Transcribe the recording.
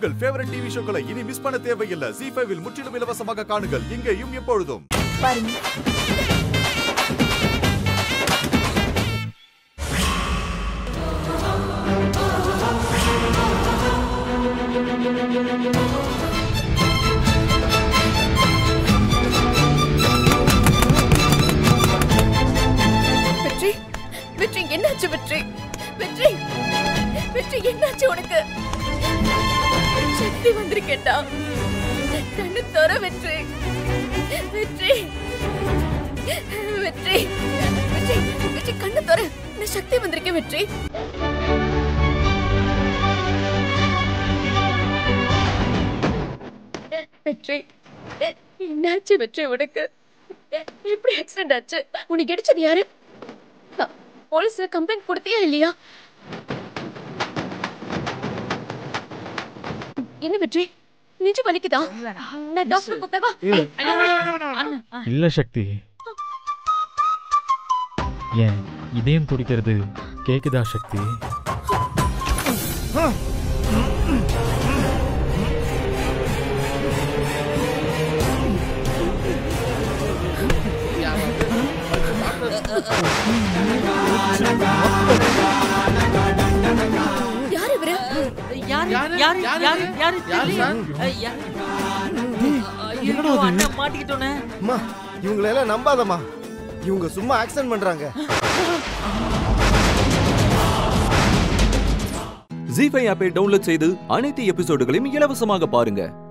உங்கள் favourite TV ஷோக்களை இனி miss பண்ண தேவையில்லை ஜி ஃபைவில் முற்றிலும் இலவசமாக காணுங்கள் இங்கேயும் எப்பொழுதும் பாருங்க வெற்றி வெற்றி என்னாச்சு வெற்றி வெற்றி வெற்றி என்னாச்சு உனக்கு சக்தி வந்திருக்கேன்டா கண்ணு தர வெற்றி வெற்றி வெற்றி வெற்றி வெற்றி கண்ணு தர நான் சக்தி வந்திருக்கேன் வெற்றி வெற்றி என்னாச்சு வெற்றி உனக்கு எப்படி ஆக்சிடென்ட் ஆச்சு உனக்கு அடிச்சது யாரு போலீஸ் கம்ப்ளைண்ட் கொடுத்தியா இல்லையா என்ன வெற்றி நெஞ்சு வலிக்குதா நான் டாக்டர் கூப்பிட்டவா இல்ல சக்தி ஏன் இதயம் துடிக்கிறது கேக்குதா சக்தி யார் இவரு யாரு யாரு யாரு யாரு தெரியல. அஹ், யா- ஐயோ, அண்ணன் மாட்டிக்கிட்டோனே அம்மா இவங்களை எல்லாம் நம்பாதம்மா இவங்க சும்மா ஆக்சன் பண்றாங்க ஜி ஃபைவ் ஆப்பை டவுன்லோட் செய்து அனைத்து எபிசோடுகளையும் இலவசமாக பாருங்க